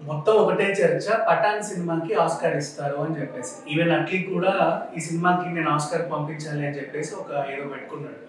మొత్తం ఒకటే చర్చ పఠాన్ సినిమాకి ఆస్కార్ ఇస్తారు అని చెప్పేసి ఈవెన్ అట్లీ కూడా ఈ సినిమాకి నేను ఆస్కార్ పంపించాలి అని చెప్పేసి ఒక ఏదో పెట్టుకున్నాడు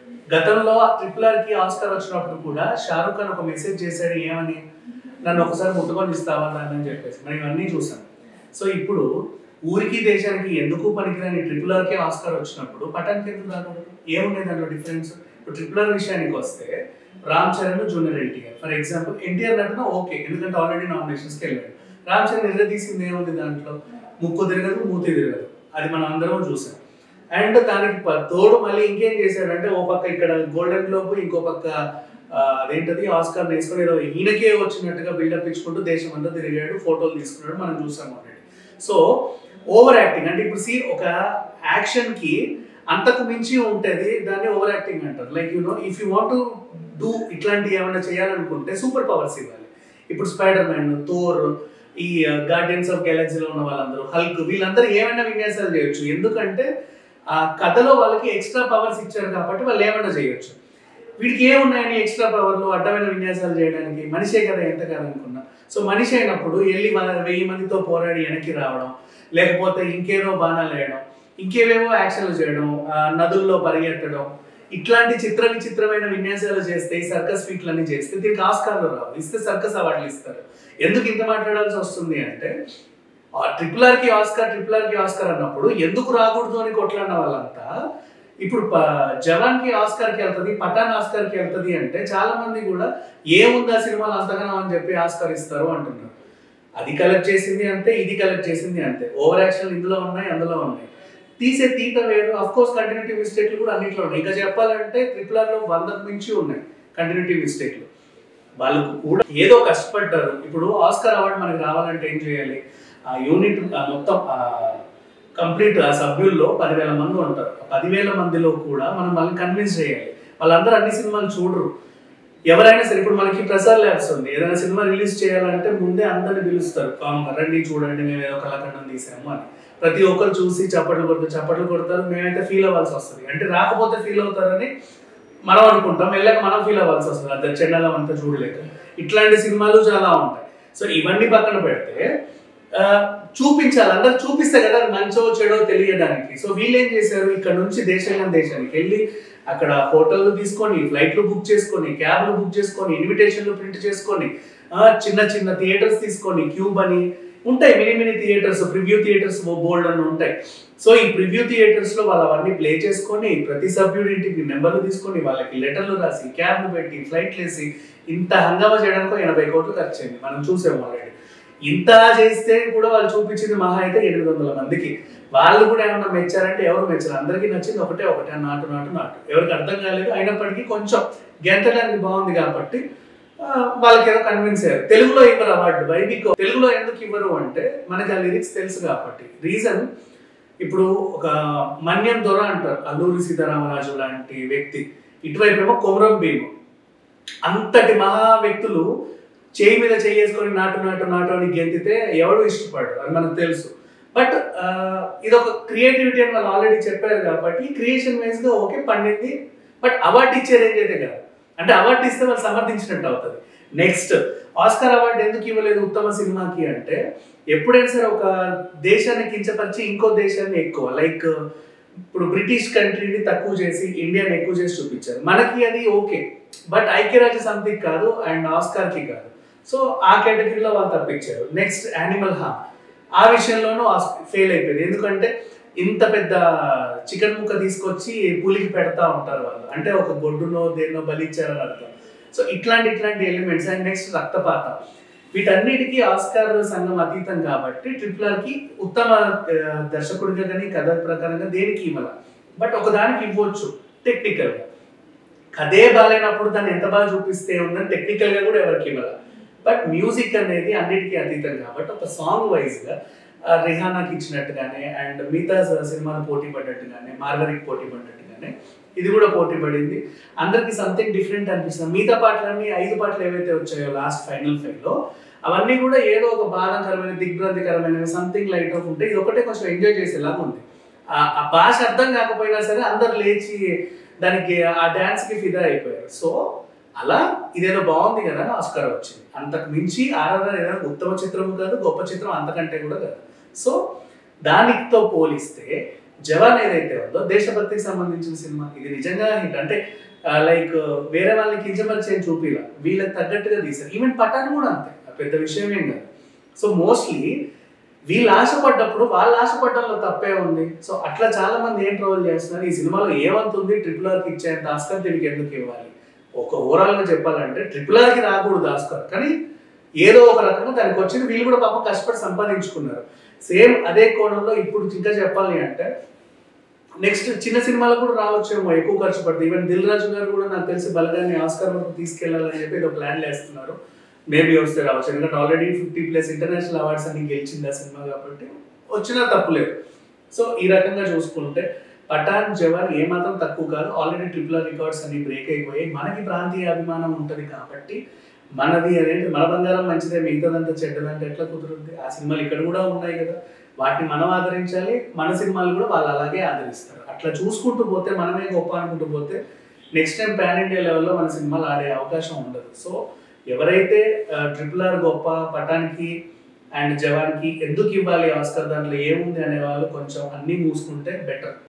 గతంలో ట్రిపుల్ ఆర్ కి ఆస్కార్ వచ్చినప్పుడు కూడా షారూఖ్ ఖాన్ ఒక మెసేజ్ చేశాడు ఏమని నన్ను ఒకసారి ముట్టుకొని ఇస్తావా నాన్న అని చెప్పేసి మనం ఇవన్నీ చూసాం సో ఇప్పుడు ఊరికి దేశానికి ఎందుకు పనికిరాని ట్రిపుల్ ఆర్కే ఆస్కార్ వచ్చినప్పుడు పఠాన్కి ఎందుకు రాకూడదు ఏముంది దాంట్లో డిఫరెన్స్ ఇప్పుడు ట్రిపుల్ ఆర్ విషయానికి వస్తే Ram Charan junior NTR for example NTR నటన ఓకే ఎందుకంటే ఆల్రెడీ నామినేషన్స్కి వెళ్ళాడు రామ్ చరణ్ ఎర్ర తీసింది ఏముంది దాంట్లో ముక్కు తిరగదు మూతి తిరగదు అది మనం అందరం చూసాం అండ్ దానికి ప- తోడు మళ్ళీ ఇంకేం చేశాడంటే ఓ పక్క ఇక్కడ గోల్డెన్ గ్లోబ్ ఇంకో పక్క ఆ, అదేంటది ఆస్కార్ వేసుకొని ఏదో ఈయనకే వచ్చినట్టుగా బిల్డప్ ఇచ్చుకుంటూ దేశం అంతా తిరిగాడు ఫోటోలు తీసుకున్నాడు మనం చూసాం ఆల్రెడీ సో ఓవర్ యాక్టింగ్ అంటే ఇప్పుడు సీ ఒక యాక్షన్ కి అంతకు మించి ఉంటుంది దాన్ని ఓవర్ యాక్టింగ్ అంటారు like you know if you want to do ఇట్లాంటివి ఏమైనా చేయాలనుకుంటే సూపర్ పవర్స్ ఇవ్వాలి ఇప్పుడు స్పైడర్ మ్యాన్ థోర్ ఈ గార్డియన్స్ ఆఫ్ గెలాక్సీలో ఉన్న వాళ్ళందరూ హల్క్ వీళ్ళందరూ ఏమైనా విన్యాసాలు చేయొచ్చు ఎందుకంటే ఆ కథలో వాళ్ళకి ఎక్స్ట్రా పవర్స్ ఇచ్చారు కాబట్టి వాళ్ళు ఏమైనా చేయొచ్చు వీడికి ఏమున్నాయని ఎక్స్ట్రా పవర్లు అడ్డమైన విన్యాసాలు చేయడానికి మనిషే కదా ఎంత కాదనుకున్నా సో మనిషి అయినప్పుడు వెళ్ళి మన వెయ్యి మందితో పోరాడి వెనక్కి రావడం లేకపోతే ఇంకేదో బాణాలు వేయడం ఇంకేవేవో యాక్షన్లు చేయడం ఆ, నదుల్లో పరిగెత్తడం ఇట్లాంటి చిత్ర విచిత్రమైన విన్యాసాలు చేస్తే ఈ సర్కస్ ఫీట్లన్నీ చేస్తే దీనికి ఆస్కార్లు రావు ఇస్తే సర్కస్ అవార్డులు ఇస్తారు ఎందుకు ఇంత మాట్లాడాల్సి వస్తుంది అంటే ట్రిపుల్ ఆర్కి ఆస్కార్ ట్రిపుల్ ఆర్కి ఆస్కార్ అన్నప్పుడు ఎందుకు రాకూడదు అని కొట్లాడిన వాళ్ళంతా ఇప్పుడు ప- జవాన్కి ఆస్కార్కి వెళ్తుంది పఠాన్ ఆస్కార్కి వెళ్తుంది అంటే చాలా మంది కూడా ఏముంది ఆ సినిమాలు అంతగానో అని చెప్పి ఆస్కార్ ఇస్తారు అంటున్నారు అది కలెక్ట్ చేసింది అంతే ఇది కలెక్ట్ చేసింది అంతే ఓవర్ యాక్షన్ ఇందులో ఉన్నాయి అందులో ఉన్నాయి తీసే తీత వేరు అఫ్ కోర్స్ కంటిన్యూటీ మిస్టేక్లు కూడా అన్నింటిలో ఉన్నాయి ఇంకా చెప్పాలంటే ట్రిపుల్ ఆర్లో వందకు మించి ఉన్నాయి కంటిన్యూటీ మిస్టేక్లు వాళ్ళకు కూడా ఏదో కష్టపడ్డారు ఇప్పుడు ఆస్కార్ అవార్డు మనకి రావాలంటే ఏం చేయాలి ఆ యూనిట్ ఆ మొత్తం కంప్లీట్ ఆ సభ్యుల్లో పదివేల మంది ఉంటారు ఆ పదివేల మందిలో కూడా మనం వాళ్ళని కన్విన్స్ చేయాలి వాళ్ళందరూ అన్ని సినిమాలు చూడరు ఎవరైనా సరే ఇప్పుడు మనకి ప్రసాద్ ల్యాబ్స్ ఉంది ఏదైనా సినిమా రిలీజ్ చేయాలంటే ముందే అందరిని పిలుస్తారు కామన్ రండి చూడండి మేము ఏదో కళాఖండం తీసాము అని ప్రతి ఒక్కరు చూసి చప్పట్లు కొడతారు చప్పట్లు కొడతారు మేమైతే ఫీల్ అవ్వాల్సి వస్తుంది అంటే రాకపోతే ఫీల్ అవుతారని మనం అనుకుంటాం వెళ్ళాక మనం ఫీల్ అవ్వాల్సి వస్తుంది అది చెండాలం అంతా చూడలేక ఇట్లాంటి సినిమాలు చాలా ఉంటాయి సో ఇవన్నీ పక్కన పెడితే ఆ, చూపించాలి అందరు చూపిస్తే కదా అది మంచో చెడో తెలియడానికి సో వీళ్ళు ఏం చేశారు ఇక్కడ నుంచి దేశంగా దేశానికి వెళ్ళి అక్కడ హోటళ్ళు తీసుకొని ఫ్లైట్లు బుక్ చేసుకొని క్యాబ్లు బుక్ చేసుకొని ఇన్విటేషన్లు ప్రింట్ చేసుకొని ఆ, చిన్న చిన్న థియేటర్స్ తీసుకొని క్యూబ్ అని ఉంటాయి mini mini theatres preview theatres bold అని ఉంటాయి సో ఈ ప్రివ్యూ థియేటర్స్ లో వాళ్ళు అవన్నీ ప్లే చేసుకొని ప్రతి సభ్యుడి ఇంటికి నెంబర్లు తీసుకొని వాళ్ళకి లెటర్లు రాసి క్యాబ్లు పెట్టి ఫ్లైట్లు వేసి ఇంత హంగామా చేయడానికి ఎనభై కోట్లు ఖర్చు అయింది మనం చూసాము ఆల్రెడీ ఇంత చేస్తే కూడా వాళ్ళు చూపించింది మహా అయితే ఎనిమిది వందల మందికి వాళ్ళు కూడా ఏమన్నా మెచ్చారంటే ఎవరు మెచ్చారు అందరికీ నచ్చింది ఒకటే ఒకటే నాటు నాటు నాటు ఎవరికి అర్థం కాలేదు అయినప్పటికీ కొంచెం గెంతడానికి బాగుంది కాబట్టి ఆ, వాళ్ళకి ఏదో కన్విన్స్ అయ్యారు తెలుగులో ఇవ్వరు అవార్డు వైబిక్ తెలుగులో ఎందుకు ఇవ్వరు అంటే మనకి ఆ లిరిక్స్ తెలుసు కాబట్టి రీజన్ ఇప్పుడు ఒక మన్యం దొర అంటారు అల్లూరి సీతారామరాజు లాంటి వ్యక్తి ఇటువైపు ఏమో కొమరం భీము అంతటి మహా వ్యక్తులు చేయి మీద చేసుకొని నాటు నాటు నాటు అని గెంతితే ఎవడు ఇష్టపడరు అది మనకు తెలుసు బట్ ఇది ఒక క్రియేటివిటీ అని వాళ్ళు ఆల్రెడీ చెప్పారు కాబట్టి క్రియేషన్ వైజ్గా ఓకే పండింది బట్ అవార్డు ఇచ్చేది ఏంటైతే కాదు అంటే అవార్డు ఇస్తే వాళ్ళు సమర్థించినట్టు అవుతుంది నెక్స్ట్ ఆస్కార్ అవార్డు ఎందుకు ఇవ్వలేదు ఉత్తమ సినిమాకి అంటే ఎప్పుడైనా సరే ఒక దేశాన్ని కించపరిచి ఇంకో దేశాన్ని ఎక్కువ లైక్ ఇప్పుడు బ్రిటిష్ కంట్రీని తక్కువ చేసి ఇండియాని ఎక్కువ చేసి చూపించారు మనకి అది ఓకే బట్ ఐక్యరాజ్య సమితికి కాదు అండ్ ఆస్కార్కి కాదు సో ఆ కేటగిరీలో వాళ్ళు తప్పించారు నెక్స్ట్ యానిమల్ హామ్ ఆ విషయంలోనూ ఫెయిల్ అయిపోయింది ఎందుకంటే ఇంత పెద్ద చికెన్ ముక్క తీసుకొచ్చి పులికి పెడతా ఉంటారు వాళ్ళు అంటే ఒక గొడ్డునో దేన్నో బలిచ్చారని అర్థం సో ఇట్లాంటి ఇట్లాంటి ఎలిమెంట్స్ అండ్ నెక్స్ట్ రక్తపాతం వీటన్నిటికీ ఆస్కార్ సంఘం అతీతం కాబట్టి ట్రిపుల్ ఆర్కి ఉత్తమ ఆ, దర్శకుడిగా కానీ కథ ప్రకారంగా దేనికి ఇవ్వాల బట్ ఒకదానికి ఇవ్వచ్చు టెక్నికల్గా కథే బాగాలేనప్పుడు దాన్ని ఎంత బాగా చూపిస్తే ఉందని టెక్నికల్గా కూడా ఎవరికి ఇవ్వాలి బట్ మ్యూజిక్ అనేది అన్నిటికీ అతీతం కాబట్టి ఒక సాంగ్ వైజ్గా రిహానాకి ఇచ్చినట్టుగానే అండ్ మిగతా సినిమాలు పోటీ పడ్డట్టుగానే మార్గరికి పోటీ పడ్డట్టుగానే ఇది కూడా పోటీ పడింది అందరికి సంథింగ్ డిఫరెంట్ అనిపిస్తుంది మిగతా పాటలన్నీ ఐదు పాటలు ఏవైతే వచ్చాయో లాస్ట్ ఫైనల్ ఫైవ్లో అవన్నీ కూడా ఏదో ఒక బాధాకరమైన దిగ్భ్రాంతికరమైన సంథింగ్ లైట్ ఆఫ్ ఉంటే ఇది ఒకటే కొంచెం ఎంజాయ్ చేసేలాగా ఉంది ఆ- ఆ భాష అర్థం కాకపోయినా సరే అందరు లేచి దానికి ఆ డాన్స్ కి ఫిదా అయిపోయారు సో అలా ఇదేదో బాగుంది కదా అని ఆస్కార్ వచ్చింది అంతకు మించి ఆర్ఆర్ఆర్ ఏదైనా ఉత్తమ చిత్రం కాదు గొప్ప చిత్రం అంతకంటే కూడా కాదు సో దానితో పోలిస్తే జవాన్ ఏదైతే ఉందో దేశభక్తికి సంబంధించిన సినిమా ఇది నిజంగా హిట్ అంటే లైక్ వేరే వాళ్ళని కించపరిచేం చూపిలా వీళ్ళకి తగ్గట్టుగా తీశారు ఈవెన్ పటాన్ కూడా అంతే ఆ పెద్ద విషయం ఏం కాదు సో మోస్ట్లీ వీళ్ళు ఆశపడ్డప్పుడు వాళ్ళు ఆశపడడంలో తప్పే ఉంది సో అట్లా చాలా మంది ఏం ట్రోల్ చేస్తున్నారు ఈ సినిమాలో ఏమంతుంది ట్రిపుల్ ఆర్కి ఇచ్చేంత ఆస్కర్ దీనికి ఎందుకు ఇవ్వాలి ఒక ఓవరాల్ గా చెప్పాలంటే ట్రిపుల్ ఆర్కి రాకూడదు ఆస్కర్ కానీ ఏదో ఒక రకంగా దానికి వచ్చింది వీళ్ళు కూడా పాపం కష్టపడి సంపాదించుకున్నారు సేమ్ అదే కోణంలో ఇప్పుడు ఇంకా చెప్పాలి అంటే నెక్స్ట్ చిన్న సినిమాలకు కూడా రావచ్చేమో ఎక్కువ ఖర్చు పడుతుంది ఈవెన్ దిల్ రాజు గారు కూడా నాకు తెలిసి బలగాన్ని ఆస్కార్ వరకు తీసుకెళ్లాలని చెప్పి ఏదో ప్లాన్ వేస్తున్నారు మేబీ వస్తే రావచ్చు ఎందుకంటే already fifty plus international awards అన్ని గెలిచింది ఆ సినిమా కాబట్టి వచ్చినా తప్పులేదు సో ఈ రకంగా చూసుకుంటే పఠాన్ జవాన్ ఏమాత్రం తక్కువ కాదు ఆల్రెడీ ట్రిపుల్ ఆర్ రికార్డ్స్ అన్ని బ్రేక్ అయిపోయాయి మనకి ప్రాంతీయ అభిమానం ఉంటుంది కాబట్టి మనది అనేది మన బంగారం మంచిదే మిగతాదంతా చెడ్డదంటే ఎట్లా కుదురుద్ది ఆ సినిమాలు ఇక్కడ కూడా ఉన్నాయి కదా వాటిని మనం ఆదరించాలి మన సినిమాలు కూడా వాళ్ళు అలాగే ఆదరిస్తారు అట్లా చూసుకుంటూ పోతే మనమే గొప్ప అనుకుంటూ పోతే నెక్స్ట్ టైం పాన్ ఇండియా లెవెల్లో మన సినిమాలు ఆడే అవకాశం ఉండదు సో ఎవరైతే ట్రిపుల్ ఆర్ గొప్ప పటానికి అండ్ జవాన్కి ఎందుకు ఇవ్వాలి ఆస్కర్ దాంట్లో ఏముంది అనే వాళ్ళు కొంచెం అన్నీ మూసుకుంటే బెటర్